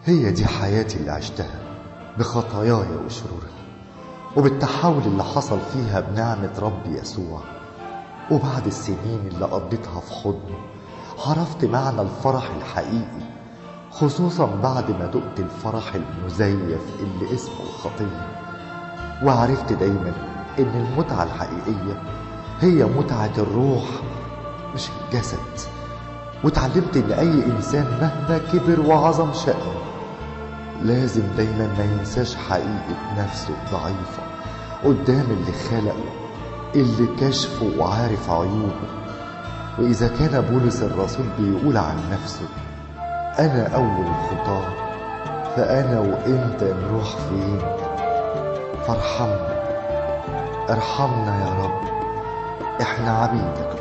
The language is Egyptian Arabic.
هي دي حياتي اللي عشتها بخطاياي وشروري وبالتحول اللي حصل فيها بنعمة ربي يسوع وبعد السنين اللي قضيتها في حضنه عرفت معنى الفرح الحقيقي خصوصا بعد ما دقت الفرح المزيف اللي اسمه الخطية وعرفت دايما ان المتعة الحقيقية هي متعة الروح مش الجسد واتعلمت ان اي انسان مهما كبر وعظم شأنه لازم دايما ما ينساش حقيقة نفسه الضعيفة قدام اللي خلقه اللي كشفه وعارف عيوبه وإذا كان بولس الرسول بيقول عن نفسه أنا أول الخطاة فأنا وإنت نروح فين فارحمنا ارحمنا يا رب احنا عبيدك